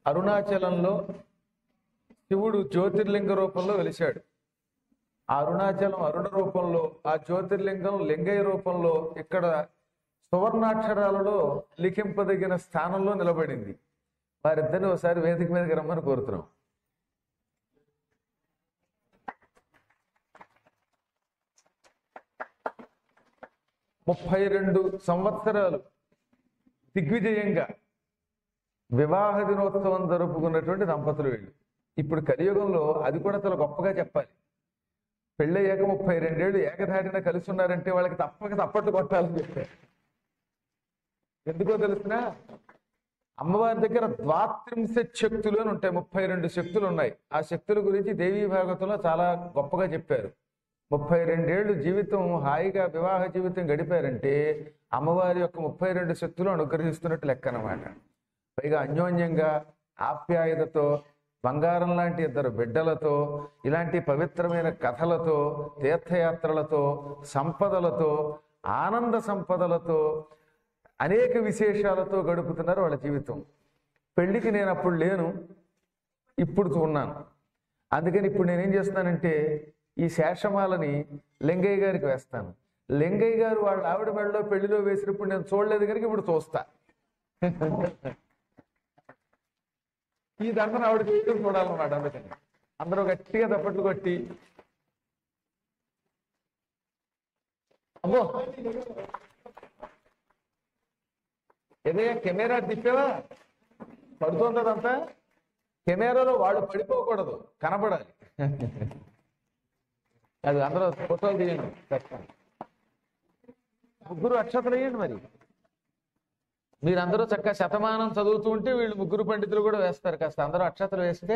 అరుణాచలంలో శివుడు జ్యోతిర్లింగ రూపంలో వెలిశాడు ఆ అరుణాచలం అరుణ రూపంలో ఆ జ్యోతిర్లింగం లింగయ్య రూపంలో ఇక్కడ సువర్ణాక్షరాలలో లిఖింపదగిన స్థానంలో నిలబడింది వారిద్దరిని ఒకసారి వేదిక మీదకి రమ్మని కోరుతున్నాం ముప్పై రెండు సంవత్సరాలు దిగ్విజయంగా వివాహ దినోత్సవం జరుపుకున్నటువంటి దంపతులు వీళ్ళు ఇప్పుడు కలియుగంలో అది కూడా చాలా గొప్పగా చెప్పాలి పెళ్ళయ్యాక ముప్పై రెండేళ్ళు ఏకధాటిన కలిసి ఉన్నారంటే వాళ్ళకి తప్పక తప్పట్లు కొట్టాలని చెప్పారు ఎందుకో తెలుసునా అమ్మవారి దగ్గర ద్వాత్రింశ శక్తులు అని ఉంటాయి ముప్పై రెండు శక్తులు ఉన్నాయి ఆ శక్తుల గురించి దేవీ భాగవతంలో చాలా గొప్పగా చెప్పారు ముప్పై రెండేళ్లు జీవితం హాయిగా వివాహ జీవితం గడిపారంటే అమ్మవారి యొక్క ముప్పై రెండు శక్తులు అనుగ్రహిస్తున్నట్టు లెక్క అన్నమాట పైగా అన్యోన్యంగా ఆప్యాయతతో బంగారం లాంటి ఇద్దరు బిడ్డలతో ఇలాంటి పవిత్రమైన కథలతో తీర్థయాత్రలతో సంపదలతో ఆనంద సంపదలతో అనేక విశేషాలతో గడుపుతున్నారు వాళ్ళ జీవితం పెళ్లికి నేను అప్పుడు లేను ఇప్పుడు ఉన్నాను అందుకని ఇప్పుడు నేనేం చేస్తానంటే ఈ శేషమాలని లింగయ్య గారికి వేస్తాను లింగయ్య గారు వాళ్ళ ఆవిడ మెడలో పెళ్లిలో వేసినప్పుడు నేను చూడలేదు కనుక ఇప్పుడు చూస్తా ఈ దండను ఆవిడ చేయడం చూడాలన్నమాట అందుకని అందరూ గట్టిగా తప్పట్లు కొట్టి అమ్మో ఏదయ్యా కెమెరా తిప్పావా పడుతుంది అదంతా కెమెరాలో వాళ్ళు పడిపోకూడదు కనబడాలి అది అందరూ ఫోటోలు తీయండి చెప్తాను ముగ్గురు అక్షతలు వేయండి మరి మీరందరూ చక్కగా శతమానం చదువుతూ ఉంటే వీళ్ళు ముగ్గురు పండితులు కూడా వేస్తారు కాస్త అందరూ అక్షతలు వేస్తే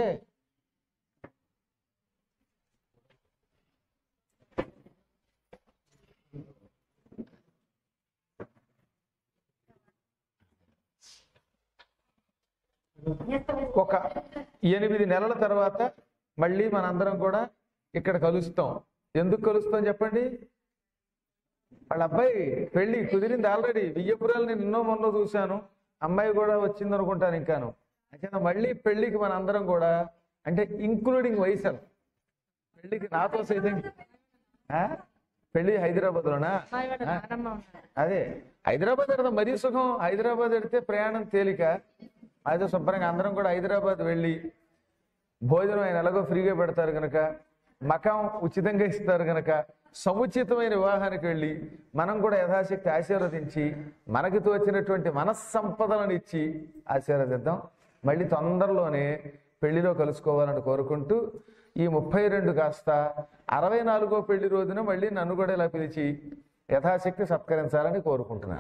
ఒక ఎనిమిది నెలల తర్వాత మళ్ళీ మనందరం కూడా ఇక్కడ కలుస్తాం ఎందుకు కలుస్తాం చెప్పండి వాళ్ళ అబ్బాయి పెళ్లి కుదిరింది ఆల్రెడీ వియ్యపురాలు నేను ఎన్నో మొన్న చూశాను అమ్మాయి కూడా వచ్చింది అనుకుంటాను ఇంకాను అంటే మళ్ళీ పెళ్లికి మన అందరం కూడా అంటే ఇంక్లూడింగ్ వయసు పెళ్లికి నాతో సైతం ఆ? పెళ్లి హైదరాబాద్ లోనా అదే హైదరాబాద్ వెళ్దాం మరీ సుఖం హైదరాబాద్ వెడితే ప్రయాణం తేలిక అయితే శుభ్రంగా అందరం కూడా హైదరాబాద్ వెళ్ళి భోజనం ఆయన ఎలాగో ఫ్రీగా పెడతారు కనుక మకాం ఉచితంగా ఇస్తారు కనుక సముచితమైన వివాహానికి వెళ్ళి మనం కూడా యథాశక్తి ఆశీర్వదించి మనకి తోచినటువంటి మనస్సంపదలను ఇచ్చి ఆశీర్వదిద్దాం మళ్ళీ తొందరలోనే పెళ్లిలో కలుసుకోవాలని కోరుకుంటూ ఈ ముప్పై రెండు కాస్త అరవై నాలుగో పెళ్లి రోజున మళ్ళీ నన్ను కూడా ఇలా పిలిచి యథాశక్తి సత్కరించాలని కోరుకుంటున్నాను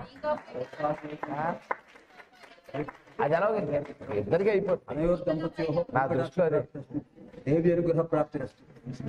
అది ఎలా ఇద్దరికి అయిపోతుంది అనయోర్దంపత్యోః నా దృష్టిలో అదే దేవ్యర్ గృహ ప్రాప్తిరస్తు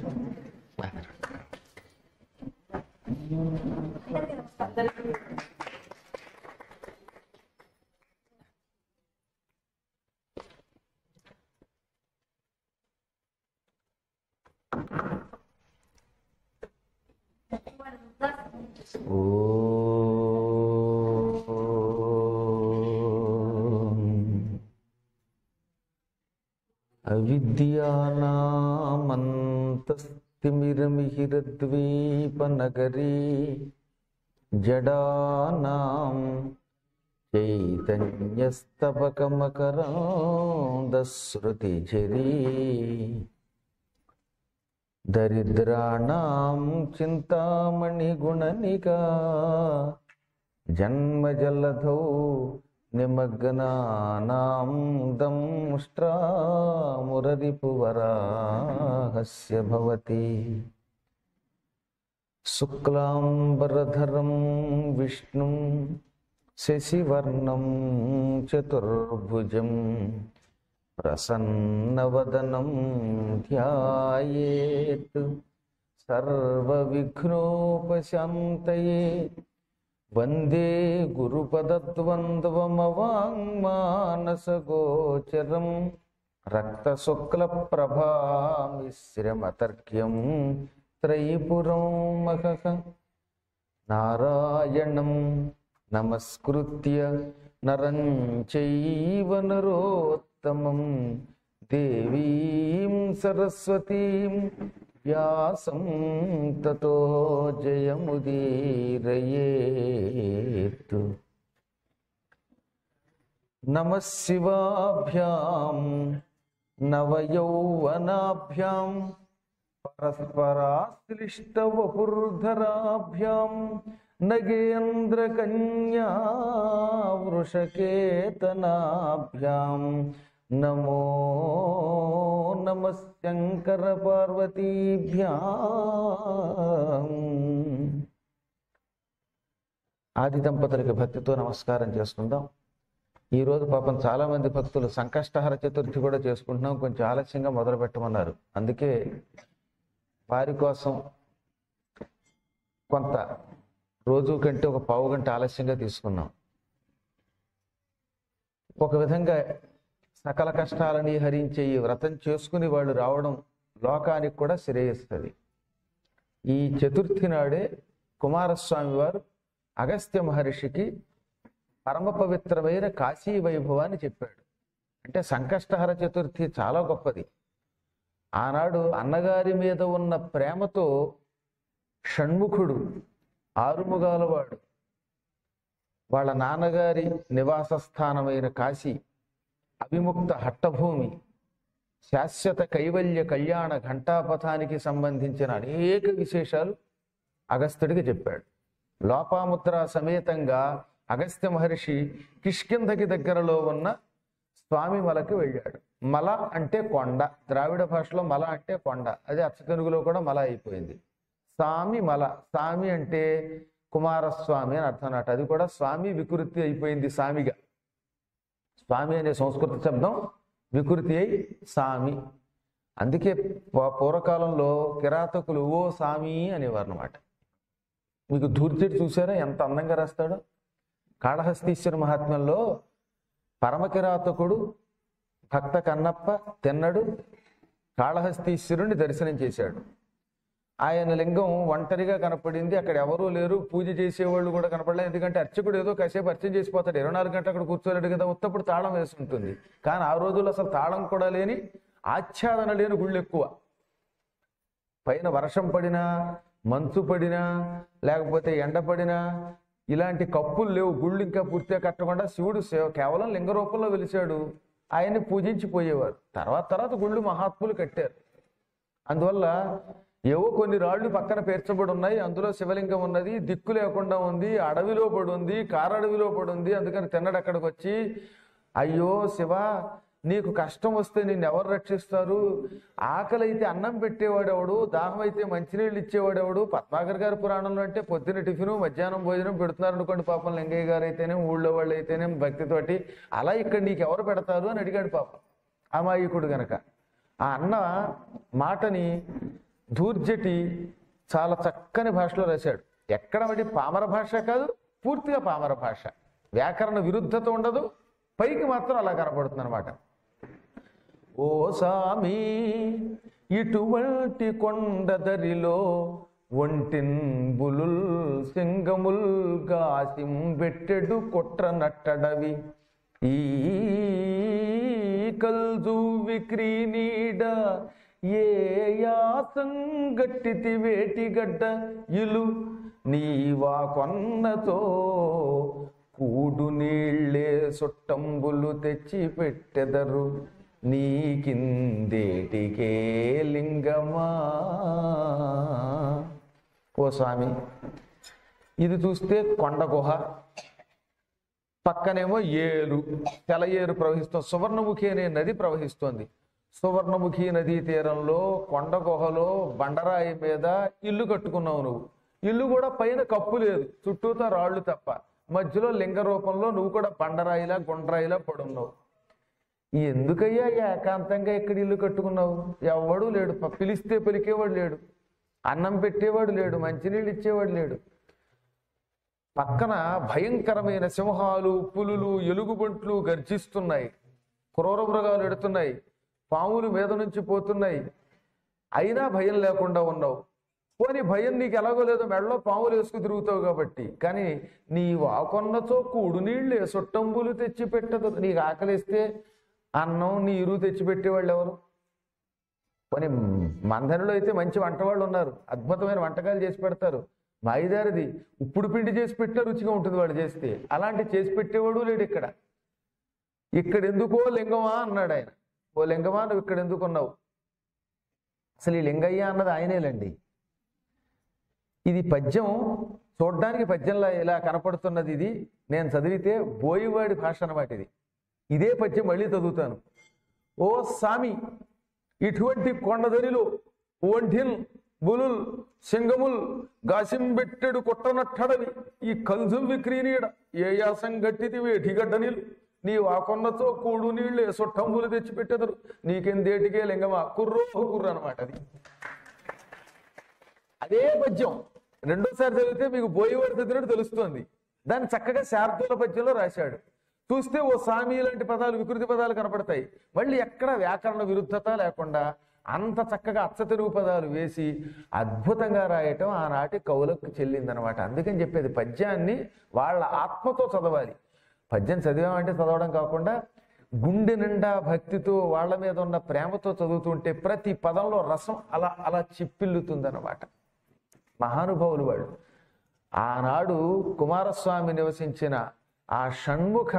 అవిద్యానామంతస్తిమిరమిహిరద్వీపనగరీ జడానాం చైతన్యస్తపకమకరాందశ్రుతిఝరీ దరిద్రాణం చింతామణిగుణనికా జన్మజలధౌ నిమగ్నానాం దంష్ట్రామురరిపువరాహస్య భవతి శుక్లాంబరధరం విష్ణుం శశివర్ణం చతుర్భుజం ప్రసన్నవదనం ధ్యాయేత్ సర్వవిఘ్నోపశాంతయే వందే గురుపదద్వంద్వమవాङ्మానసగోచరం రక్తశుక్లప్రభామిశ్రమతర్క్యం త్రైపురం మహః నారాయణం నమస్కృత్య నరం చైవ నరోత్తమం దేవీం సరస్వతీం వ్యాసం తతో జయముదీరయేత్ నమ శివాభ్యాం నవయౌవనాభ్యాం పరస్పరాశ్లిష్టవపుర్ధరాభ్యాం నగేంద్రకన్యా వృషకేతనాభ్యాం నమో నమ శంకర పార్వతీభ్యాం ఆది దంపతులకి భక్తితో నమస్కారం చేసుకుందాం ఈ రోజు పాపం చాలా మంది భక్తులు సంకష్టహర చతుర్థి కూడా చేసుకుంటున్నాం కొంచెం ఆలస్యంగా మొదలు పెట్టమన్నారు అందుకే వారి కోసం కొంత రోజు కంటే ఒక పావు గంట ఆలస్యంగా తీసుకున్నాం ఒక విధంగా సకల కష్టాలని హరించే ఈ వ్రతం చేసుకుని వాళ్ళు రావడం లోకానికి కూడా శ్రేయస్సుది ఈ చతుర్థి నాడే కుమారస్వామి వారు అగస్త్య మహర్షికి పరమ పవిత్రమైన కాశీ వైభవాన్ని చెప్పాడు అంటే సంకష్టహర చతుర్థి చాలా గొప్పది ఆనాడు అన్నగారి మీద ఉన్న ప్రేమతో షణ్ముఖుడు ఆరుముగాలవాడు వాళ్ళ నాన్నగారి నివాస స్థానమైన కాశీ అవిముక్త హట్టభూమి శాశ్వత కైవల్య కళ్యాణ ఘంటాపథానికి సంబంధించిన అనేక విశేషాలు అగస్త్యుడికి చెప్పాడు లోపాముద్ర సమేతంగా అగస్త్య మహర్షి కిష్కింధకి దగ్గరలో ఉన్న స్వామి మలకి వెళ్ళాడు మల అంటే కొండ ద్రావిడ భాషలో మల అంటే కొండ అది అచ్చ తెలుగులో కూడా మల అయిపోయింది స్వామి మల స్వామి అంటే కుమారస్వామి అని అర్థం అన్నట్టు అది కూడా స్వామి వికృతి అయిపోయింది సామిగా స్వామి అనే సంస్కృత శబ్దం వికృతి అయి సామి అందుకే పూ- పూర్వకాలంలో కిరాతకులు ఓ సామి అనేవారు అనమాట మీకు ధూర్జటి చూసారా ఎంత అందంగా రాస్తాడో కాళహస్తీశ్వర మహాత్మ్యంలో పరమకిరాతకుడు భక్త కన్నప్ప తిన్నడు కాళహస్తీశ్వరుని దర్శనం చేశాడు ఆయన లింగం ఒంటరిగా కనపడింది అక్కడ ఎవరూ లేరు పూజ చేసేవాళ్ళు కూడా కనపడలేదు ఎందుకంటే అర్చకుడు ఏదో కాసేపు అర్చన చేసిపోతాడు ఇరవై నాలుగు గంటలు అక్కడ కూర్చోలేడు కదా ఉత్తప్పుడు తాళం వేసి ఉంటుంది కానీ ఆ రోజుల్లో అసలు తాళం కూడా లేని ఆచ్ఛాదన లేని గుళ్ళు ఎక్కువ పైన వర్షం పడినా మంచు పడినా లేకపోతే ఎండ పడినా ఇలాంటి కప్పులు లేవు గుళ్ళు ఇంకా పూర్తిగా కట్టకుండా శివుడు సేవ- కేవలం లింగ రూపంలో వెలిశాడు ఆయన్ని పూజించి పోయేవారు తర్వాత తర్వాత గుళ్ళు మహాత్ములు కట్టారు అందువల్ల ఏవో కొన్ని రాళ్ళు పక్కన పేర్చబడి ఉన్నాయి అందులో శివలింగం ఉన్నది దిక్కు లేకుండా ఉంది అడవిలో పడి ఉంది కారడవిలో పడి ఉంది అందుకని తిన్నడు అక్కడికి వచ్చి అయ్యో శివ నీకు కష్టం వస్తే నిన్ను ఎవరు రక్షిస్తారు ఆకలి అయితే అన్నం పెట్టేవాడెవడు దాహం అయితే మంచినీళ్ళు ఇచ్చేవాడెవడు పద్మాకర్ గారి పురాణంలో అంటే పొద్దున టిఫిను మధ్యాహ్నం భోజనం పెడుతున్నారు అనుకోండి పాపం లింగయ్య గారు అయితేనే ఊళ్ళో వాళ్ళు అయితేనే భక్తితోటి అలా ఇక్కడ నీకు ఎవరు పెడతారు అని అడిగాడు పాపం అమాయకుడు గనక ఆ అన్న మాటని ధూర్జటి చాలా చక్కని భాషలో రాశాడు ఎక్కడ మరి పామర భాష కాదు పూర్తిగా పామర భాష వ్యాకరణ విరుద్ధత ఉండదు పైకి మాత్రం అలా కనపడుతుంది అనమాట ఓ సామి ఇటువంటి కొండదరిలో ఒంటిన్ బులుల్ సింగముల్ గాసిం బెట్టెడు కొట్ర నట్టడవి ఈ కల్జు విక్రీనీడ ఏ యాసం గట్టితి వేటిగడ్డ ఇలు నీవా కొన్నతో కూడు నీళ్ళే సుట్టంబులు తెచ్చి పెట్టెదరు నీకిందేటికే లింగమా ఓ స్వామి ఇది చూస్తే కొండ గుహ పక్కనేమో ఏరు తెల ఏరు ప్రవహిస్తుంది సువర్ణముఖి అనే నది ప్రవహిస్తోంది సువర్ణముఖి నదీ తీరంలో కొండ గుహలో బండరాయి మీద ఇల్లు కట్టుకున్నావు నువ్వు ఇల్లు కూడా పైన కప్పు లేదు చుట్టూతా రాళ్ళు తప్ప మధ్యలో లింగ రూపంలో నువ్వు కూడా బండరాయిలా గుండ్రాయిలా పడున్నావు ఎందుకయ్యా ఏకాంతంగా ఎక్కడ ఇల్లు కట్టుకున్నావు ఎవడు లేడు ప- పిలిస్తే పలికేవాడు లేడు అన్నం పెట్టేవాడు లేడు మంచినీళ్ళు ఇచ్చేవాడు లేడు పక్కన భయంకరమైన సింహాలు పులులు ఎలుగుబంట్లు గర్జిస్తున్నాయి క్రూర మృగాలు ఎడుతున్నాయి పాములు మీద నుంచి పోతున్నాయి అయినా భయం లేకుండా ఉన్నావు పోనీ భయం నీకు ఎలాగో లేదో మెడలో పాములు వేసుకు తిరుగుతావు కాబట్టి కానీ నీ వాకొన్నతో కూడు నీళ్ళే సొట్టంబులు తెచ్చి పెట్టదు నీకు ఆకలిస్తే అన్నం నీరు తెచ్చి పెట్టేవాళ్ళు ఎవరు పోనీ మందరిలో అయితే మంచి వంటవాళ్ళు ఉన్నారు అద్భుతమైన వంటకాలు చేసి పెడతారు మాయిదారిది ఉప్పుడు పిండి చేసి పెట్టినా రుచిగా ఉంటుంది వాడు చేస్తే అలాంటి చేసి పెట్టేవాడు లేడు ఇక్కడ ఇక్కడ ఎందుకో లింగమా అన్నాడు ఆయన ఓ లింగమా నువ్వు ఇక్కడ ఎందుకు ఉన్నావు అసలు ఈ లింగయ్య అన్నది ఆయనేలండి ఇది పద్యం చూడ్డానికి పద్యంలా ఇలా కనపడుతున్నది ఇది నేను చదివితే బోయివాడి భాష అన్నమాట ఇది ఇదే పద్యం మళ్ళీ చదువుతాను ఓ సామి ఇటువంటి కొండదరిలో ఓంఠిల్ బులుల్ సింగముల్ గాసింబెట్టెడు కొట్టనట్టడవి ఈ కల్జుం విక్రీనీడ ఏ యాసం గట్టిది వేటిగడ్డనిలు నీ వాకొన్నతో కూడు నీళ్ళే సొట్టంబులు తెచ్చిపెట్టెదరు నీకెందేటికే లింగమా కుర్రో కుర్ర అనమాట అది అదే పద్యం రెండోసారి చదివితే మీకు బోయవాడు చదివినట్టు తెలుస్తుంది దాన్ని చక్కగా శార్దూల పద్యంలో రాశాడు చూస్తే ఓ సామి లాంటి పదాలు వికృతి పదాలు కనపడతాయి మళ్ళీ ఎక్కడ వ్యాకరణ విరుద్ధత లేకుండా అంత చక్కగా అచ్చతెరుగు పదాలు వేసి అద్భుతంగా రాయటం ఆనాటి కవులకు చెల్లిందనమాట అందుకని చెప్పేది పద్యాన్ని వాళ్ళ ఆత్మతో చదవాలి పద్యం చదివామంటే చదవడం కాకుండా గుండె నిండా భక్తితో వాళ్ళ మీద ఉన్న ప్రేమతో చదువుతుంటే ప్రతి పదంలో రసం అలా అలా చిప్పిల్లుతుందన్నమాట మహానుభావులు వాళ్ళు ఆనాడు కుమారస్వామి నివసించిన ఆ షణ్ముఖ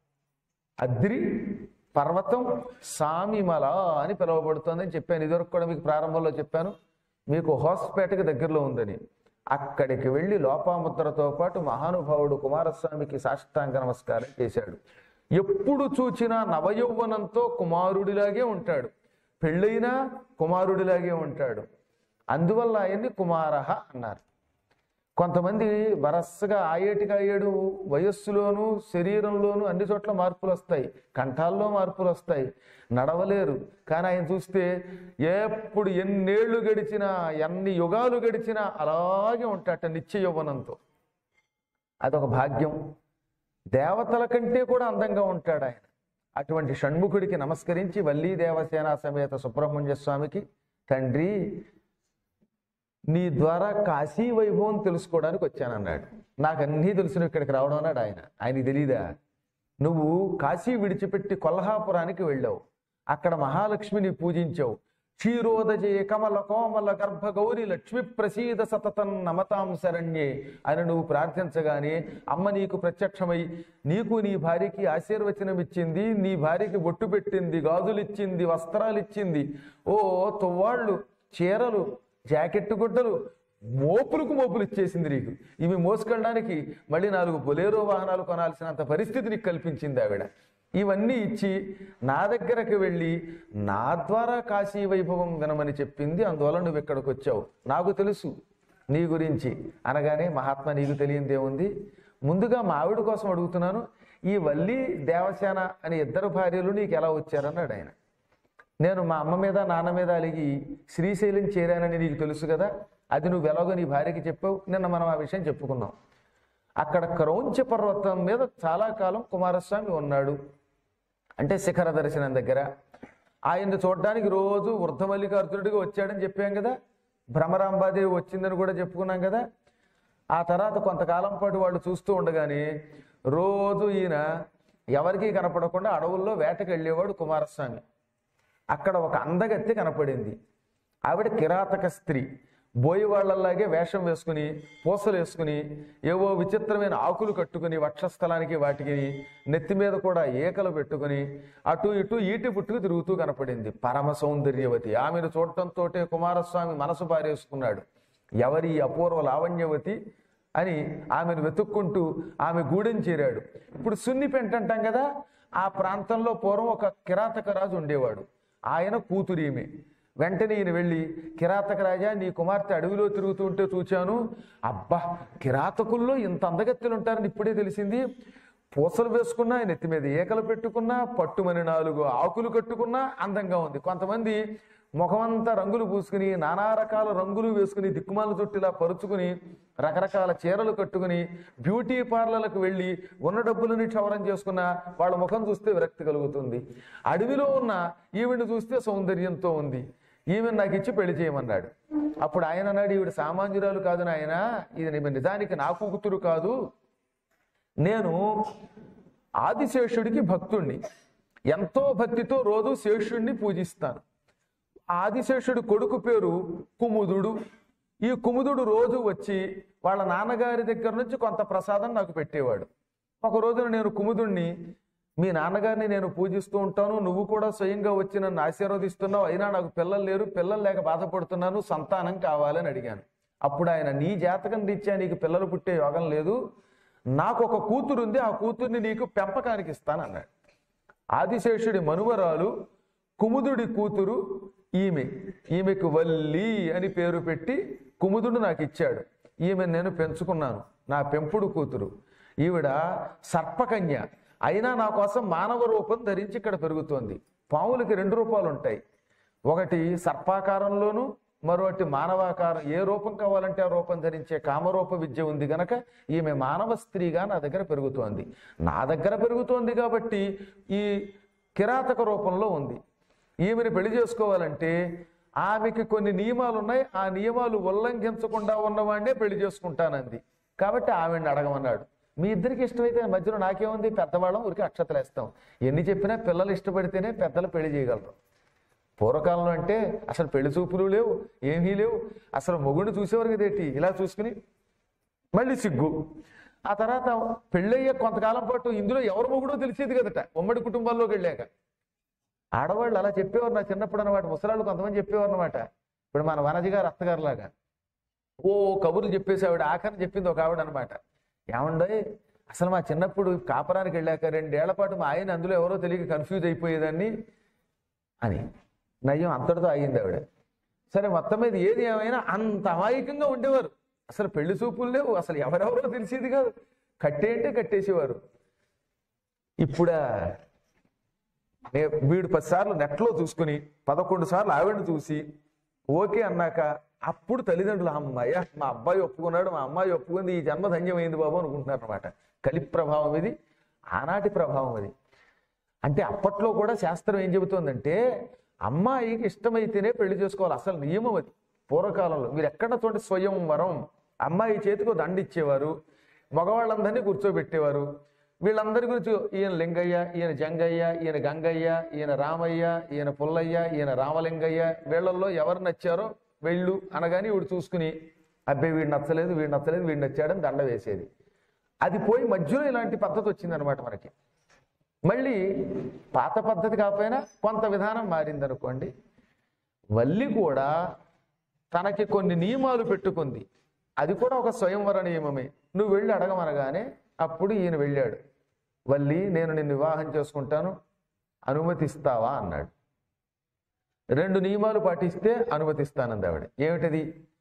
అద్రి పర్వతం సామిమల అని పిలువబడుతోందని చెప్పాను ఇదివరకు కూడా మీకు ప్రారంభంలో చెప్పాను మీకు హోస్పేటకి దగ్గరలో ఉందని అక్కడికి వెళ్ళి లోపాముద్రతో పాటు మహానుభావుడు కుమారస్వామికి సాష్టాంగ నమస్కారం చేశాడు ఎప్పుడు చూచినా నవయౌవనంతో కుమారుడిలాగే ఉంటాడు పెళ్ళైనా కుమారుడిలాగే ఉంటాడు అందువల్ల ఆయన్ని కుమారహ అన్నారు కొంతమంది వరసగా ఆయేటికి అయ్యేడు వయస్సులోను శరీరంలోను అన్ని చోట్ల మార్పులు వస్తాయి కంఠాల్లో మార్పులు వస్తాయి నడవలేరు కానీ ఆయన చూస్తే ఎప్పుడు ఎన్నేళ్లు గడిచినా ఎన్ని యుగాలు గడిచినా అలాగే ఉంటాట నిత్య యౌవనంతో అదొక భాగ్యం దేవతల కంటే కూడా అందంగా ఉంటాడు ఆయన అటువంటి షణ్ముఖుడికి నమస్కరించి వల్లీ దేవసేన సమేత సుబ్రహ్మణ్య స్వామికి తండ్రి నీ ద్వారా కాశీ వైభవం తెలుసుకోవడానికి వచ్చానన్నాడు నాకు అన్నీ తెలుసు నువ్వు ఇక్కడికి రావడం అన్నాడు ఆయన ఆయనకి తెలీదా నువ్వు కాశీ విడిచిపెట్టి కొల్హాపురానికి వెళ్ళావు అక్కడ మహాలక్ష్మిని పూజించావు క్షీరోదజయ కమల కోమల గర్భ గౌరి లక్ష్మి ప్రసీద సతతం నమతాం శరణ్యే అని నువ్వు ప్రార్థించగానే అమ్మ నీకు ప్రత్యక్షమై నీకు నీ భార్యకి ఆశీర్వచనం ఇచ్చింది నీ భార్యకి బొట్టు పెట్టింది గాజులు ఇచ్చింది వస్త్రాలు ఇచ్చింది ఓ తువ్వాళ్ళు చీరలు జాకెట్ గుడ్డలు మోపులకు మోపులు ఇచ్చేసింది నీకు ఇవి మోసుకెళ్ళడానికి మళ్ళీ నాలుగు బొలేరో వాహనాలు కొనాల్సినంత పరిస్థితి నీకు కల్పించింది ఆవిడ ఇవన్నీ ఇచ్చి నా దగ్గరకు వెళ్ళి నా ద్వారా కాశీ వైభవం వినమని చెప్పింది అందువల్ల నువ్వు ఇక్కడికి వచ్చావు నాకు తెలుసు నీ గురించి అనగానే మహాత్మా నీకు తెలియందేముంది ముందుగా మా ఆవిడ కోసం అడుగుతున్నాను ఈ వల్లి దేవసేన అనే ఇద్దరు భార్యలు నీకు ఎలా వచ్చారన్నాడు ఆయన నేను మా అమ్మ మీద నాన్న మీద అలిగి శ్రీశైలం చేరానని నీకు తెలుసు కదా అది నువ్వు ఎలాగో నీ భార్యకి చెప్పావు నిన్న మనం ఆ విషయం చెప్పుకున్నాం అక్కడ క్రౌంచ పర్వతం మీద చాలా కాలం కుమారస్వామి ఉన్నాడు అంటే శిఖర దర్శనం దగ్గర ఆయన్ని చూడడానికి రోజు వృద్ధమల్లికార్జునుడిగా వచ్చాడని చెప్పాం కదా భ్రమరాంబాదేవి వచ్చిందని కూడా చెప్పుకున్నాం కదా ఆ తర్వాత కొంతకాలం పాటు వాళ్ళు చూస్తూ ఉండగానే రోజు ఈయన ఎవరికీ కనపడకుండా అడవుల్లో వేటకు వెళ్ళేవాడు కుమారస్వామి అక్కడ ఒక అందగత్తె కనపడింది ఆవిడ కిరాతక స్త్రీ బోయివాళ్లలాగే వేషం వేసుకుని పూసలు వేసుకుని ఏవో విచిత్రమైన ఆకులు కట్టుకుని వక్షస్థలానికి వాటికి నెత్తి మీద కూడా ఏకలు పెట్టుకుని అటు ఇటు ఈటి పుట్టుకు తిరుగుతూ కనపడింది పరమ సౌందర్యవతి ఆమెను చూడటంతో కుమారస్వామి మనసు పారేసుకున్నాడు ఎవరి ఈ అపూర్వ లావణ్యవతి అని ఆమెను వెతుక్కుంటూ ఆమె గూడెం చేరాడు ఇప్పుడు సున్నిపెంట అంటాం కదా ఆ ప్రాంతంలో పూర్వం ఒక కిరాతక రాజు ఉండేవాడు ఆయన కూతురు ఈమె వెంటనే ఈయన వెళ్ళి కిరాతక రాజా నీ కుమార్తె అడవిలో తిరుగుతుంటే చూచాను అబ్బా కిరాతకుల్లో ఇంత అందగత్తెలు ఉంటారని ఇప్పుడే తెలిసింది పూసలు వేసుకున్నా నెత్తి మీద ఏకలు పెట్టుకున్నా పట్టుమని నాలుగు ఆకులు కట్టుకున్నా అందంగా ఉంది కొంతమంది ముఖమంతా రంగులు పూసుకుని నానా రకాల రంగులు వేసుకుని దిక్కుమాల చుట్టిలా పరుచుకుని రకరకాల చీరలు కట్టుకుని బ్యూటీ పార్లర్లకు వెళ్ళి ఉన్న డబ్బులని క్షవరం చేసుకున్న వాళ్ళ ముఖం చూస్తే విరక్తి కలుగుతుంది అడవిలో ఉన్న ఈవిడ్ని చూస్తే సౌందర్యంతో ఉంది ఈమె నాకు ఇచ్చి పెళ్లి చేయమన్నాడు అప్పుడు ఆయన అన్నాడు ఈవిడ సామాన్యురాలు కాదు నాయన ఇది ని- నిజానికి నా కూతురు కాదు నేను ఆదిశేషుడికి భక్తుణ్ణి ఎంతో భక్తితో రోజు శేషుణ్ణి పూజిస్తాను ఆదిశేషుడి కొడుకు పేరు కుముదుడు ఈ కుముదుడు రోజు వచ్చి వాళ్ళ నాన్నగారి దగ్గర నుంచి కొంత ప్రసాదం నాకు పెట్టేవాడు ఒక రోజున నేను కుముదుణ్ణి మీ నాన్నగారిని నేను పూజిస్తూ ఉంటాను నువ్వు కూడా స్వయంగా వచ్చి నన్ను ఆశీర్వదిస్తున్నావు అయినా నాకు పిల్లలు లేరు పిల్లలు లేక బాధపడుతున్నాను సంతానం కావాలని అడిగాను అప్పుడు ఆయన నీ జాతకం రీత్యా నీకు పిల్లలు పుట్టే యోగం లేదు నాకు ఒక కూతురు ఉంది ఆ కూతుర్ని నీకు పెంపకానికి ఇస్తానన్నాడు ఆదిశేషుడి మనువరాలు కుముదుడి కూతురు ఈమె ఈమెకు వల్లి అని పేరు పెట్టి కుముదుడు నాకు ఇచ్చాడు ఈమె నేను పెంచుకున్నాను నా పెంపుడు కూతురు ఈవిడ సర్పకన్య అయినా నా కోసం మానవ రూపం ధరించి ఇక్కడ పెరుగుతోంది పాములకి రెండు రూపాలు ఉంటాయి ఒకటి సర్పాకారంలోను మరొకటి మానవాకారం ఏ రూపం కావాలంటే ఆ రూపం ధరించే కామరూప విద్య ఉంది గనక ఈమె మానవ స్త్రీగా నా దగ్గర పెరుగుతోంది నా దగ్గర పెరుగుతోంది కాబట్టి ఈ కిరాతక రూపంలో ఉంది ఈమెను పెళ్లి చేసుకోవాలంటే ఆమెకి కొన్ని నియమాలు ఉన్నాయి ఆ నియమాలు ఉల్లంఘించకుండా ఉన్నవాడినే పెళ్లి చేసుకుంటానంది కాబట్టి ఆవిడ్ని అడగమన్నాడు మీ ఇద్దరికి ఇష్టమైతే మధ్యలో నాకేముంది పెద్దవాళ్ళం ఊరికి అక్షతలు వేస్తాం ఎన్ని చెప్పినా పిల్లలు ఇష్టపడితేనే పెద్దలు పెళ్లి చేయగలరు పూర్వకాలంలో అంటే అసలు పెళ్లి చూపులు లేవు ఏమీ లేవు అసలు మొగుడిని చూసేవారు కదేటి ఇలా చూసుకుని మళ్ళీ సిగ్గు ఆ తర్వాత పెళ్ళయ్యే కొంతకాలం పాటు ఇందులో ఎవరు మొగుడో తెలిసేది కదట ఉమ్మడి కుటుంబాల్లోకి వెళ్ళాక ఆడవాళ్ళు అలా చెప్పేవారు నా చిన్నప్పుడు అనమాట ముసలాళ్ళు కొంతమంది చెప్పేవారు అనమాట ఇప్పుడు మన వనజి గారు అత్తగారు లాగా ఓ కబుర్లు చెప్పేసి ఆవిడ ఆఖరిని చెప్పింది ఒక ఆవిడ అనమాట ఏమండో అసలు మా చిన్నప్పుడు కాపురానికి వెళ్ళాక రెండేళ్ల పాటు మా ఆయన అందులో ఎవరో తెలియక కన్ఫ్యూజ్ అయిపోయేదాన్ని అని నయ్యం అంతటితో అయ్యింది ఆవిడ సరే మొత్తం మీద ఏది ఏమైనా అంత అమాయకంగా ఉండేవారు అసలు పెళ్లి చూపులు లేవు అసలు ఎవరెవరో తెలిసేది కాదు కట్టేంటే కట్టేసేవారు ఇప్పుడా నే- వీడు పది సార్లు నెట్లో చూసుకుని పదకొండు సార్లు ఆవిడని చూసి ఓకే అన్నాక అప్పుడు తల్లిదండ్రులు అమ్మాయ మా అబ్బాయి ఒప్పుకున్నాడు మా అమ్మాయి ఒప్పుకుంది ఈ జన్మ ధన్యమైంది బాబు అనుకుంటున్నారు అనమాట కలి ప్రభావం ఇది ఆనాటి ప్రభావం అది అంటే అప్పట్లో కూడా శాస్త్రం ఏం చెబుతోందంటే అమ్మాయికి ఇష్టమైతేనే పెళ్లి చేసుకోవాలి అసలు నియమం అది పూర్వకాలంలో మీరు ఎక్కడ చూడండి స్వయంవరం అమ్మాయి చేతికి ఒక దండ ఇచ్చేవారు మగవాళ్ళందరినీ కూర్చోబెట్టేవారు వీళ్ళందరి గురించి ఈయన లింగయ్య ఈయన జంగయ్య ఈయన గంగయ్య ఈయన రామయ్య ఈయన పుల్లయ్య ఈయన రామలింగయ్య వీళ్ళల్లో ఎవరు నచ్చారో వెళ్ళు అనగానే వీడు చూసుకుని అబ్బాయి వీడు నచ్చలేదు వీడు నచ్చలేదు వీడు నచ్చాడని దండ వేసేది అది పోయి మధ్యలో ఇలాంటి పద్ధతి వచ్చిందనమాట మనకి మళ్ళీ పాత పద్ధతి కాకపోయినా కొంత విధానం మారిందనుకోండి వల్లి కూడా తనకి కొన్ని నియమాలు పెట్టుకుంది అది కూడా ఒక స్వయంవర నియమమే నువ్వు వెళ్ళి అడగమనగానే అప్పుడు ఈయన వెళ్ళాడు వల్లి నేను నిన్ను వివాహం చేసుకుంటాను అనుమతిస్తావా అన్నాడు రెండు నియమాలు పాటిస్తే అనుమతిస్తానంది ఆవిడ ఏమిటది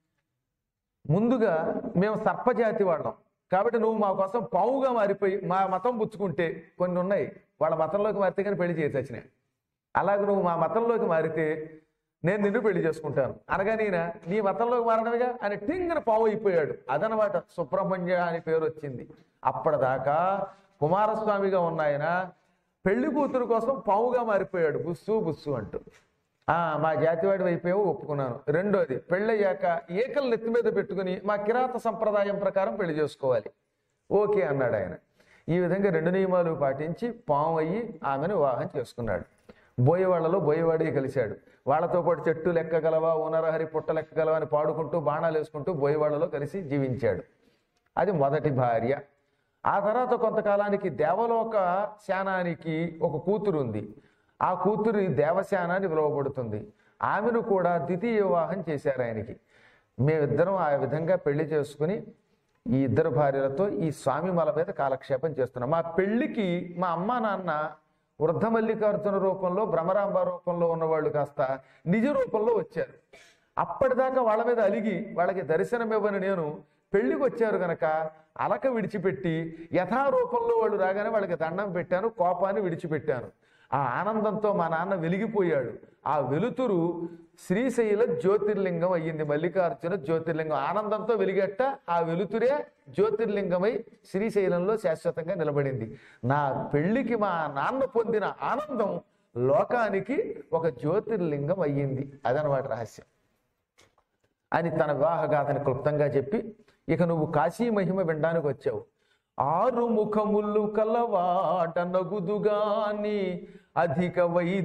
ముందుగా మేము సర్పజాతి వాళ్ళం కాబట్టి నువ్వు మా కోసం పావుగా మారిపోయి మా మతం పుచ్చుకుంటే కొన్ని ఉన్నాయి వాళ్ళ మతంలోకి మారితే కానీ పెళ్లి చేసి వచ్చినాయి అలాగే నువ్వు మా మతంలోకి మారితే నేను నిన్ను పెళ్లి చేసుకుంటాను అనగా నేను నీ మతంలోకి మారడమేగా అని టింగిన పావు అయిపోయాడు అదనమాట సుబ్రహ్మణ్య అని పేరు వచ్చింది అప్పటిదాకా కుమారస్వామిగా ఉన్న ఆయన పెళ్లి కూతురు కోసం పావుగా మారిపోయాడు బుస్సు బుస్సు అంటూ ఆ మా జాతివాడి అయిపోయావు ఒప్పుకున్నాను రెండోది పెళ్ళయ్యాక ఏకలు నెత్తి మీద పెట్టుకుని మా కిరాత సంప్రదాయం ప్రకారం పెళ్లి చేసుకోవాలి ఓకే అన్నాడు ఆయన ఈ విధంగా రెండు నియమాలు పాటించి పాము అయ్యి ఆమెను వివాహం చేసుకున్నాడు బోయవాళ్లలో బోయవాడి కలిశాడు వాళ్ళతో పాటు చెట్టు లెక్కగలవా ఉనరహరి పుట్ట లెక్కగలవా అని పాడుకుంటూ బాణాలు వేసుకుంటూ బోయవాళ్లలో కలిసి జీవించాడు అది మొదటి భార్య ఆ తర్వాత కొంతకాలానికి దేవలోక శానానికి ఒక కూతురు ఉంది ఆ కూతురు దేవశాన అని పిలువబడుతుంది ఆమెను కూడా ద్వితీయ వివాహం చేశారు ఆయనకి మేమిద్దరం ఆ విధంగా పెళ్లి చేసుకుని ఈ ఇద్దరు భార్యలతో ఈ స్వామి మల మీద కాలక్షేపం చేస్తున్నాం మా పెళ్లికి మా అమ్మ నాన్న వృద్ధ మల్లికార్జున రూపంలో భ్రమరాంబ రూపంలో ఉన్నవాళ్ళు కాస్త నిజ రూపంలో వచ్చారు అప్పటిదాకా వాళ్ళ మీద అలిగి వాళ్ళకి దర్శనం ఇవ్వని నేను పెళ్లికి వచ్చారు గనక అలక విడిచిపెట్టి యథారూపంలో వాళ్ళు రాగానే వాళ్ళకి దండం పెట్టాను కోపాన్ని విడిచిపెట్టాను ఆ ఆనందంతో మా నాన్న వెలిగిపోయాడు ఆ వెలుతురు శ్రీశైల జ్యోతిర్లింగం అయ్యింది మల్లికార్జున జ్యోతిర్లింగం ఆనందంతో వెలిగట్ట ఆ వెలుతురే జ్యోతిర్లింగమై శ్రీశైలంలో శాశ్వతంగా నిలబడింది నా పెళ్లికి మా నాన్న పొందిన ఆనందం లోకానికి ఒక జ్యోతిర్లింగం అయ్యింది అదనమాట రహస్యం అని తన వివాహగాథని క్లుప్తంగా చెప్పి ఇక నువ్వు కాశీ మహిమ వినడానికి వచ్చావు ఆరు ముఖములు కలవాటనగుదుగాని అధిక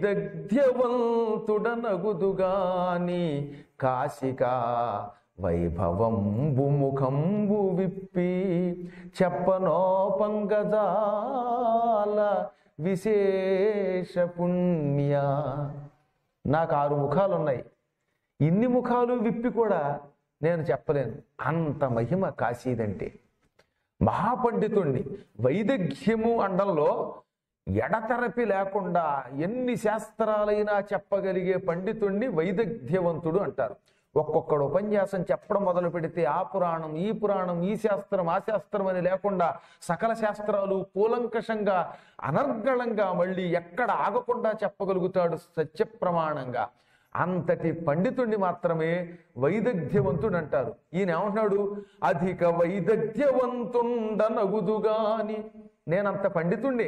వైదగ్ధ్యవంతుడనగుదుగాని కాశికా వైభవంబు ముఖంబు విప్పి చెప్పనోపంగజాల విశేష పుణ్య నాకు ఆరు ముఖాలు ఉన్నాయి ఇన్ని ముఖాలు విప్పి కూడా నేను చెప్పలేను అంత మహిమ కాశీదంటే మహాపండితుణ్ణి వైదగ్ధ్యము అండంలో ఎడతెరపి లేకుండా ఎన్ని శాస్త్రాలైనా చెప్పగలిగే పండితుణ్ణి వైదగ్ధ్యవంతుడు అంటారు ఒక్కొక్కడు ఉపన్యాసం చెప్పడం మొదలు పెడితే ఆ పురాణం ఈ పురాణం ఈ శాస్త్రం ఆ శాస్త్రం అని లేకుండా సకల శాస్త్రాలు కూలంకషంగా అనర్గళంగా మళ్ళీ ఎక్కడ ఆగకుండా చెప్పగలుగుతాడు సత్య ప్రమాణంగా అంతటి పండితుణ్ణి మాత్రమే వైదగ్ధ్యవంతుడు అంటారు ఈయన ఏమంటున్నాడు అధిక వైదగ్ధ్యవంతుండనగుదుగాని నేనంత పండితుణ్ణి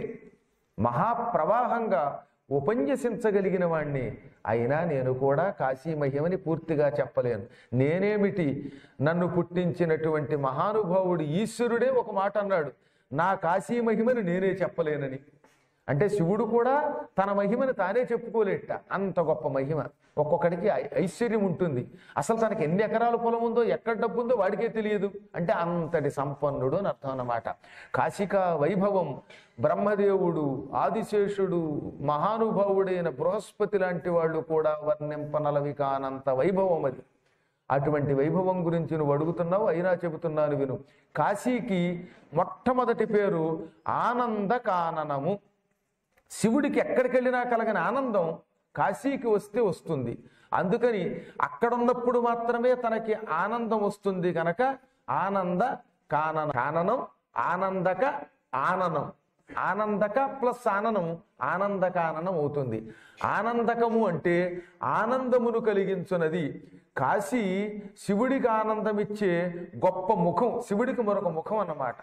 మహాప్రవాహంగా ఉపన్యసించగలిగిన వాణ్ణి అయినా నేను కూడా కాశీ మహిమని పూర్తిగా చెప్పలేను నేనేమిటి నన్ను పుట్టించినటువంటి మహానుభావుడు ఈశ్వరుడే ఒక మాట అన్నాడు నా కాశీ మహిమని నేనే చెప్పలేనని అంటే శివుడు కూడా తన మహిమని తానే చెప్పుకోలేట అంత గొప్ప మహిమ ఒక్కొక్కడికి ఐ- ఐశ్వర్యం ఉంటుంది అసలు తనకి ఎన్ని ఎకరాల పొలం ఉందో ఎక్కడ డబ్బు ఉందో వాడికే తెలియదు అంటే అంతటి సంపన్నుడు అని అర్థం అన్నమాట కాశిక వైభవం బ్రహ్మదేవుడు ఆదిశేషుడు మహానుభావుడైన బృహస్పతి లాంటి వాళ్ళు కూడా వర్ణింపనలవి కానంత వైభవం అది అటువంటి వైభవం గురించి నువ్వు అడుగుతున్నావు అయినా చెబుతున్నాను విను కాశీకి మొట్టమొదటి పేరు ఆనంద కాననము శివుడికి ఎక్కడికి వెళ్ళినా కలగని ఆనందం కాశీకి వస్తే వస్తుంది అందుకని అక్కడున్నప్పుడు మాత్రమే తనకి ఆనందం వస్తుంది కనుక ఆనంద కానన కాననం ఆనందక ఆననం ఆనందక ప్లస్ ఆననం ఆనందకాననం అవుతుంది ఆనందకము అంటే ఆనందమును కలిగించున్నది కాశీ శివుడికి ఆనందమిచ్చే గొప్ప ముఖం శివుడికి మరొక ముఖం అన్నమాట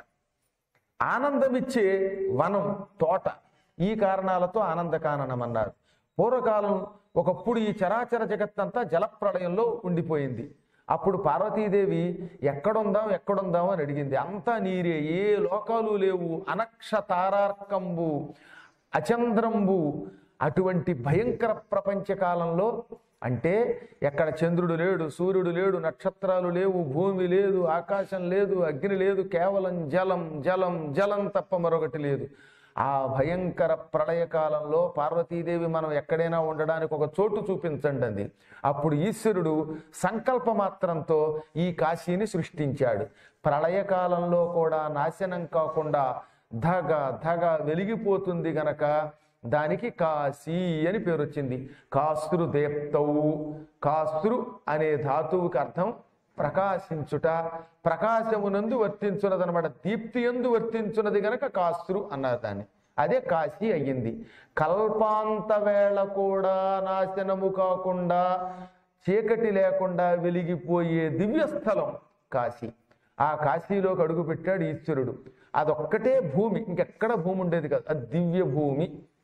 ఆనందమిచ్చే వనం తోట ఈ కారణాలతో ఆనందకాననం అన్నారు పూర్వకాలం ఒకప్పుడు ఈ చరాచర జగత్తంతా జలప్రళయంలో ఉండిపోయింది అప్పుడు పార్వతీదేవి ఎక్కడుందాం ఎక్కడుందాం అని అడిగింది అంతా నీరే ఏ లోకాలు లేవు అనక్ష తారార్కంబు అచంద్రంబు అటువంటి భయంకర ప్రపంచ కాలంలో అంటే ఎక్కడ చంద్రుడు లేడు సూర్యుడు లేడు నక్షత్రాలు లేవు భూమి లేదు ఆకాశం లేదు అగ్ని లేదు కేవలం జలం జలం జలం తప్ప మరొకటి లేదు ఆ భయంకర ప్రళయ కాలంలో పార్వతీదేవి మనం ఎక్కడైనా ఉండడానికి ఒక చోటు చూపించండి అంది అప్పుడు ఈశ్వరుడు సంకల్ప మాత్రంతో ఈ కాశీని సృష్టించాడు ప్రళయ కాలంలో కూడా నాశనం కాకుండా ధగ ధగ వెలిగిపోతుంది గనక దానికి కాశీ అని పేరు వచ్చింది కాస్తృ దేప్తవు కాస్తృ అనే ధాతువుకి అర్థం ప్రకాశించుట ప్రకాశమునందు వర్తించున్నదనమాట దీప్తి ఎందు వర్తించున్నది గనక కాస్తృ అన్నారు దాన్ని అదే కాశీ అయ్యింది కల్పాంత వేళ కూడా నాశనము కాకుండా చీకటి లేకుండా వెలిగిపోయే దివ్య స్థలం కాశీ ఆ కాశీలోకి అడుగు పెట్టాడు ఈశ్వరుడు అదొక్కటే భూమి ఇంకెక్కడ భూమి ఉండేది కాదు అది దివ్య భూమి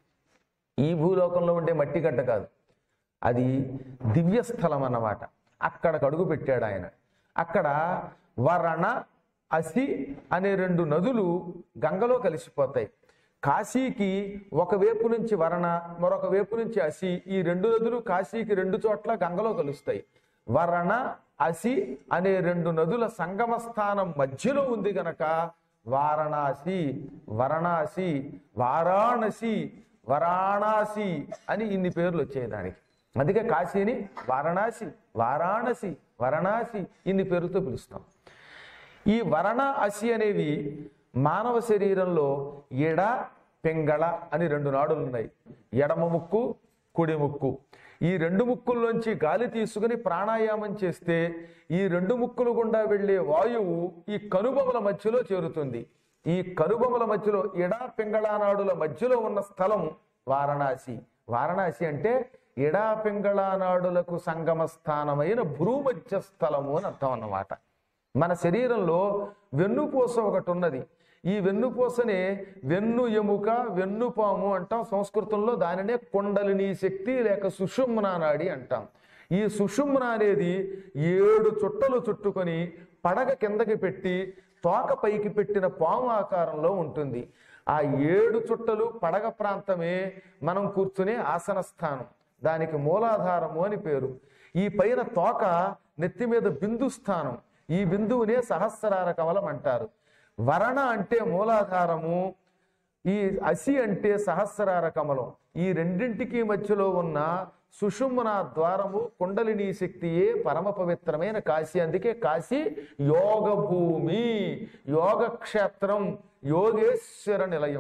ఈ భూలోకంలో ఉండే మట్టి గడ్డ కాదు అది దివ్య స్థలం అన్నమాట అక్కడికి అడుగు పెట్టాడు ఆయన అక్కడ వరణ అసి అనే రెండు నదులు గంగలో కలిసిపోతాయి కాశీకి ఒక వైపు నుంచి వరణ మరొక వైపు నుంచి అసి ఈ రెండు నదులు కాశీకి రెండు చోట్ల గంగలో కలుస్తాయి వరణ అసి అనే రెండు నదుల సంగమ స్థానం మధ్యలో ఉంది గనక వారణాసి వరణాసి వారాణసి వరాణాసి అని ఇన్ని పేర్లు వచ్చాయి దానికి అందుకే కాశీని వారణాసి వారాణసి వరణాసి ఇన్ని పేర్లతో పిలుస్తాం ఈ వరణ అసి అనేవి మానవ శరీరంలో ఎడ పెంగళ అని రెండు నాడులు ఉన్నాయి ఎడమ ముక్కు కుడి ముక్కు ఈ రెండు ముక్కుల్లోంచి గాలి తీసుకుని ప్రాణాయామం చేస్తే ఈ రెండు ముక్కులు గుండా వెళ్ళే వాయువు ఈ కనుబొమల మధ్యలో చేరుతుంది ఈ కనుబొమల మధ్యలో ఎడ పింగళ నాడుల మధ్యలో ఉన్న స్థలం వారణాసి వారణాసి అంటే ఎడా పింగళ నాడులకు సంగమ స్థానమైన భూమధ్య స్థలము అని అర్థం అన్నమాట మన శరీరంలో వెన్నుపూస ఒకటి ఉన్నది ఈ వెన్నుపూసనే వెన్ను ఎముక వెన్నుపాము అంటాం సంస్కృతంలో దానినే కుండలిని శక్తి లేక సుషుమ్న నాడి అంటాం ఈ సుషుమ్న అనేది ఏడు చుట్టలు చుట్టుకొని పడగ కిందకి పెట్టి తోక పైకి పెట్టిన పాము ఆకారంలో ఉంటుంది ఆ ఏడు చుట్టలు పడగ ప్రాంతమే మనం కూర్చునే ఆసన స్థానం దానికి మూలాధారము అని పేరు ఈ పైన తోక నెత్తి మీద బిందు స్థానం ఈ బిందువునే సహస్రార కమలం అంటారు వరణ అంటే మూలాధారము ఈ అసి అంటే సహస్రార కమలం ఈ రెండింటికి మధ్యలో ఉన్న సుషుమ్న ద్వారము కుండలిని శక్తియే పరమ పవిత్రమైన కాశీ అందుకే కాశీ యోగ భూమి యోగక్షేత్రం యోగేశ్వర నిలయం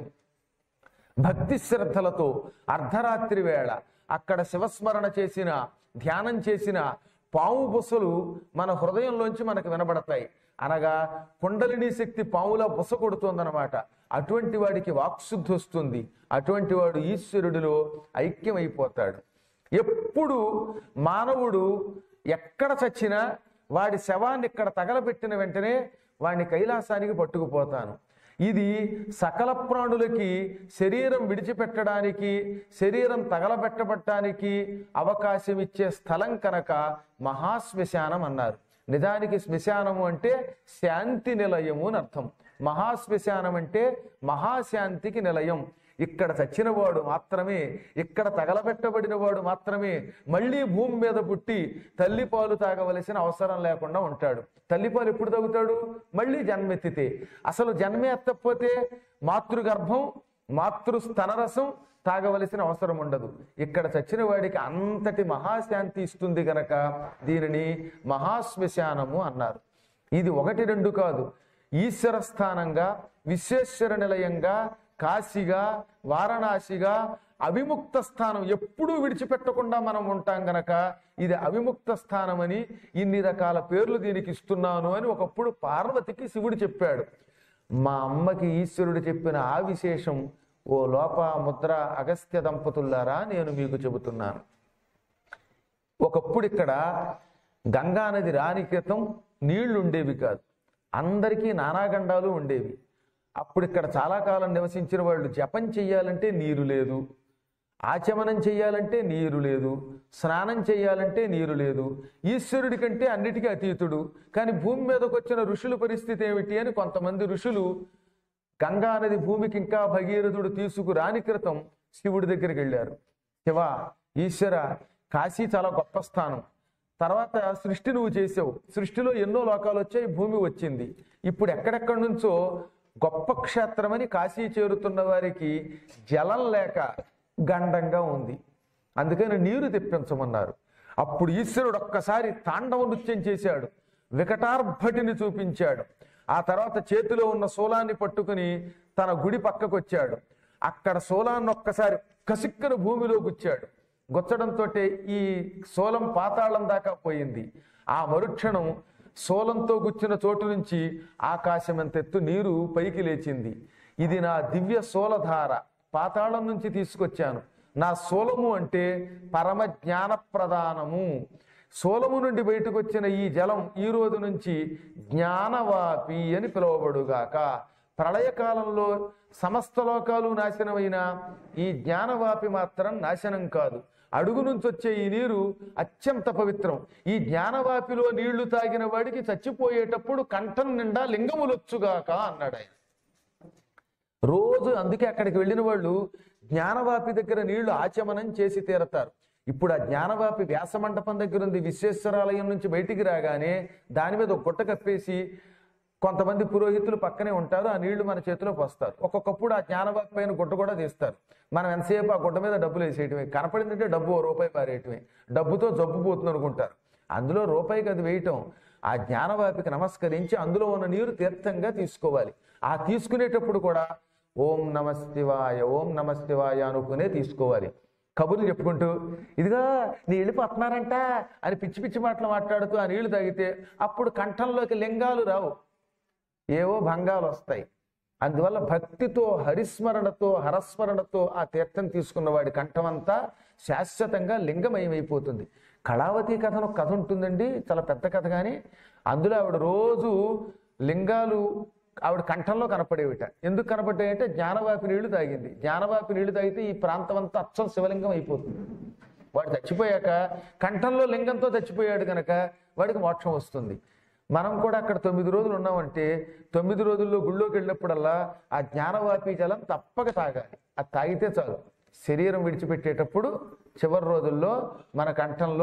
భక్తి శ్రద్ధలతో అర్ధరాత్రి వేళ అక్కడ శివస్మరణ చేసిన ధ్యానం చేసిన పాము బుసలు మన హృదయంలోంచి మనకు వినబడతాయి అనగా కుండలిని శక్తి పాముల బుస కొడుతోందనమాట అటువంటి వాడికి వాక్శుద్ధి వస్తుంది అటువంటి వాడు ఈశ్వరుడిలో ఐక్యమైపోతాడు ఎప్పుడు మానవుడు ఎక్కడ చచ్చినా వాడి శవాన్ని ఇక్కడ తగలబెట్టిన వెంటనే వాడిని కైలాసానికి పట్టుకుపోతాను ఇది సకల ప్రాణులకి శరీరం విడిచిపెట్టడానికి శరీరం తగలబెట్టబట్టడానికి అవకాశం ఇచ్చే స్థలం కనుక మహాశ్మశానం అన్నారు నిజానికి శ్మశానము అంటే శాంతి నిలయము అని అర్థం మహాశ్మశానం అంటే మహాశాంతికి నిలయం ఇక్కడ చచ్చిన వాడు మాత్రమే ఇక్కడ తగలబెట్టబడిన వాడు మాత్రమే మళ్ళీ భూమి మీద పుట్టి తల్లిపాలు తాగవలసిన అవసరం లేకుండా ఉంటాడు తల్లిపాలు ఎప్పుడు తాగుతాడు మళ్ళీ జన్మెత్తితే అసలు జన్మే ఎత్తకపోతే మాతృగర్భం మాతృ స్తనరసం తాగవలసిన అవసరం ఉండదు ఇక్కడ చచ్చిన వాడికి అంతటి మహాశాంతి ఇస్తుంది గనక దీనిని మహాశ్మశానము అన్నారు ఇది ఒకటి రెండు కాదు ఈశ్వర స్థానంగా విశ్వేశ్వర నిలయంగా కాశీగా వారణాసిగా అవిముక్త స్థానం ఎప్పుడూ విడిచిపెట్టకుండా మనం ఉంటాం గనక ఇది అవిముక్త స్థానమని ఇన్ని రకాల పేర్లు దీనికి ఇస్తున్నాను అని ఒకప్పుడు పార్వతికి శివుడు చెప్పాడు మా అమ్మకి ఈశ్వరుడు చెప్పిన ఆ విశేషం ఓ లోప ముద్ర అగస్త్య దంపతులారా నేను మీకు చెబుతున్నాను ఒకప్పుడు ఇక్కడ గంగా నది రాని క్రితం నీళ్లు ఉండేవి కాదు అందరికీ నానాగండాలు ఉండేవి అప్పుడు ఇక్కడ చాలా కాలం నివసించిన వాళ్ళు జపం చెయ్యాలంటే నీరు లేదు ఆచమనం చెయ్యాలంటే నీరు లేదు స్నానం చెయ్యాలంటే నీరు లేదు ఈశ్వరుడి కంటే అన్నిటికీ అతీతుడు కానీ భూమి మీదకి వచ్చిన ఋషుల పరిస్థితి ఏమిటి అని కొంతమంది ఋషులు గంగా నది భూమికి ఇంకా భగీరథుడు తీసుకురాని క్రితం శివుడి దగ్గరికి వెళ్ళారు శివ ఈశ్వర కాశీ చాలా గొప్ప స్థానం తర్వాత సృష్టి నువ్వు చేసావు సృష్టిలో ఎన్నో లోకాలు వచ్చాయి భూమి వచ్చింది ఇప్పుడు ఎక్కడెక్కడి నుంచో గొప్ప క్షేత్రమని కాశీ చేరుతున్న వారికి జలం లేక గండంగా ఉంది అందుకని నీరు తెప్పించమన్నారు అప్పుడు ఈశ్వరుడు ఒక్కసారి తాండవ నృత్యం చేశాడు వికటార్భటిని చూపించాడు ఆ తర్వాత చేతిలో ఉన్న శూలాన్ని పట్టుకుని తన గుడి పక్కకు వచ్చాడు అక్కడ శూలాన్ని ఒక్కసారి కసిక్కన భూమిలో గుచ్చాడు గుచ్చడంతో ఈ శూలం పాతాళం దాకా పోయింది ఆ మరుక్షణం శూలంతో గుచ్చిన చోటు నుంచి ఆకాశం ఎత్తు నీరు పైకి లేచింది ఇది నా దివ్య శూలధార పాతాళం నుంచి తీసుకొచ్చాను నా శూలము అంటే పరమ జ్ఞాన ప్రదానము శూలము నుండి బయటకు వచ్చిన ఈ జలం ఈ రోజు నుంచి జ్ఞానవాపి అని పిలువబడుగాక ప్రళయకాలంలో సమస్త లోకాలు నాశనమైన ఈ జ్ఞానవాపి మాత్రం నాశనం కాదు అడుగు నుంచి వచ్చే ఈ నీరు అత్యంత పవిత్రం ఈ జ్ఞానవాపిలో నీళ్లు తాగిన వాడికి చచ్చిపోయేటప్పుడు కంఠం నిండా లింగములొచ్చుగాక అన్నాడు ఆయన రోజు అందుకే అక్కడికి వెళ్ళిన వాళ్ళు జ్ఞానవాపి దగ్గర నీళ్లు ఆచమనం చేసి తీరతారు ఇప్పుడు ఆ జ్ఞానవాపి వ్యాస మండపం దగ్గర ఉంది విశ్వేశ్వరాలయం నుంచి బయటికి రాగానే దాని మీద ఒక గుట్ట కప్పేసి కొంతమంది పురోహితులు పక్కనే ఉంటారు ఆ నీళ్లు మన చేతిలో పోస్తారు ఒక్కొక్కప్పుడు ఆ జ్ఞానవాపి పైన గుట్ట కూడా తీస్తారు మనం ఎంతసేపు ఆ గుట్ట మీద డబ్బులు వేసేయటమే కనపడిందంటే డబ్బు ఓ రూపాయి పారేయటమే డబ్బుతో జబ్బు పోతుంది అనుకుంటారు అందులో రూపాయికి అది వేయటం ఆ జ్ఞానవాపికి నమస్కరించి అందులో ఉన్న నీరు తీర్థంగా తీసుకోవాలి ఆ తీసుకునేటప్పుడు కూడా ఓం నమస్తివాయ ఓం నమస్తివాయ అనుకునే తీసుకోవాలి కబుర్లు చెప్పుకుంటూ ఇదిగా నీ వెళ్ళిపోతున్నారంట అని పిచ్చి పిచ్చి మాటలు మాట్లాడుతూ ఆ నీళ్లు తాగితే అప్పుడు కంఠంలోకి లింగాలు రావు ఏవో భంగాలు వస్తాయి అందువల్ల భక్తితో హరిస్మరణతో హరస్మరణతో ఆ తీర్థం తీసుకున్న వాడి కంఠమంతా శాశ్వతంగా లింగమయమైపోతుంది కళావతి కథ అని ఒక కథ ఉంటుందండి చాలా పెద్ద కథ కానీ అందులో ఆవిడ రోజు లింగాలు ఆవిడ కంఠంలో కనపడేవిట ఎందుకు కనపడ్డాయంటే జ్ఞానవాపి నీళ్లు తాగింది జ్ఞానవాపి నీళ్లు తాగితే ఈ ప్రాంతం అంతా అచ్చం శివలింగం అయిపోతుంది వాడు చచ్చిపోయాక కంఠంలో లింగంతో చచ్చిపోయాడు కనుక వాడికి మోక్షం వస్తుంది మనం కూడా అక్కడ తొమ్మిది రోజులు ఉన్నామంటే తొమ్మిది రోజుల్లో గుళ్ళోకి వెళ్ళినప్పుడల్లా ఆ జ్ఞానవాపి జలం తప్పక తాగాలి అది తాగితే చాలు శరీరం విడిచిపెట్టేటప్పుడు చివరి రోజుల్లో మన కంఠంలో